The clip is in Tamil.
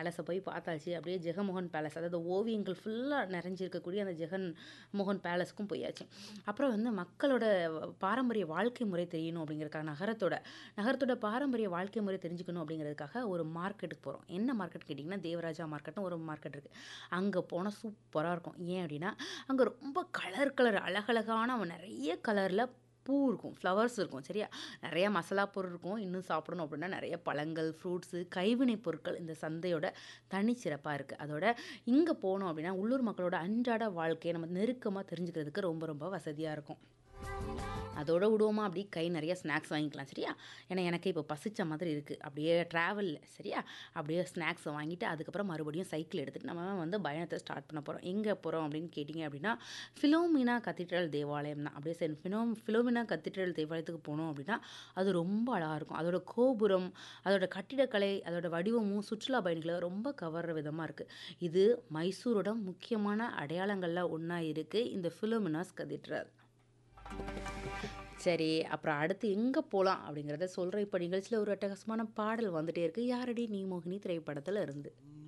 பேலஸை போய் பார்த்தாச்சு அப்படியே ஜெகமோகன் பேலஸ் அதாவது ஓவியங்கள் ஃபுல்லாக நிறைஞ்சிருக்கக்கூடிய அந்த ஜெகன் மோகன் பேலஸ்க்கும் போயாச்சு அப்புறம் வந்து மக்களோட பாரம்பரிய வாழ்க்கை முறை தெரியணும் அப்படிங்கிறதுக்காக நகரத்தோட நகரத்தோட பாரம்பரிய வாழ்க்கை முறை தெரிஞ்சுக்கணும் அப்படிங்கிறதுக்காக ஒரு மார்க்கெட்டுக்கு போகிறோம் என்ன மார்க்கெட் கேட்டிங்கன்னா தேவராஜா மார்க்கெட்னு ஒரு மார்க்கெட் இருக்குது அங்கே போனால் சூப்பராக இருக்கும் ஏன் அப்படின்னா அங்கே ரொம்ப கலர் கலர் அழகழகான நிறைய கலரில் பூ இருக்கும் ஃப்ளவர்ஸ் இருக்கும் சரியா நிறைய மசாலா பொருள் இருக்கும் இன்னும் சாப்பிடணும் அப்படின்னா நிறைய பழங்கள் ஃப்ரூட்ஸு கைவினைப் பொருட்கள் இந்த சந்தையோட தனிச்சிறப்பாக இருக்குது அதோட இங்கே போனோம் அப்படின்னா உள்ளூர் மக்களோட அன்றாட வாழ்க்கையை நம்ம நெருக்கமாக தெரிஞ்சுக்கிறதுக்கு ரொம்ப ரொம்ப வசதியாக இருக்கும் அதோட விடுவோமா அப்படி கை நிறைய ஸ்நாக்ஸ் வாங்கிக்கலாம் சரியா ஏன்னா எனக்கு இப்போ பசிச்ச மாதிரி இருக்குது அப்படியே ட்ராவலில் சரியா அப்படியே ஸ்நாக்ஸை வாங்கிட்டு அதுக்கப்புறம் மறுபடியும் சைக்கிள் எடுத்துகிட்டு நம்ம வந்து பயணத்தை ஸ்டார்ட் பண்ண போகிறோம் எங்கே போகிறோம் அப்படின்னு கேட்டிங்க அப்படின்னா ஃபிலோமினா கத்தீட்ரல் தேவாலயம் தான் அப்படியே சரி ஃபினோ ஃபிலோமினா கத்தீட்ரல் தேவாலயத்துக்கு போனோம் அப்படின்னா அது ரொம்ப அழகாக இருக்கும் அதோட கோபுரம் அதோட கட்டிடக்கலை அதோட வடிவமும் சுற்றுலா பயணிகளை ரொம்ப கவர்ற விதமாக இருக்குது இது மைசூரோட முக்கியமான அடையாளங்களில் ஒன்றா இருக்குது இந்த ஃபிலோமினாஸ் கதீட்ரல் சரி அப்புறம் அடுத்து எங்கே போகலாம் அப்படிங்கிறத சொல்கிற இப்போ நிகழ்ச்சியில் ஒரு அட்டகாசமான பாடல் வந்துட்டே இருக்குது யாரடி நீ மோகினி திரைப்படத்தில் இருந்து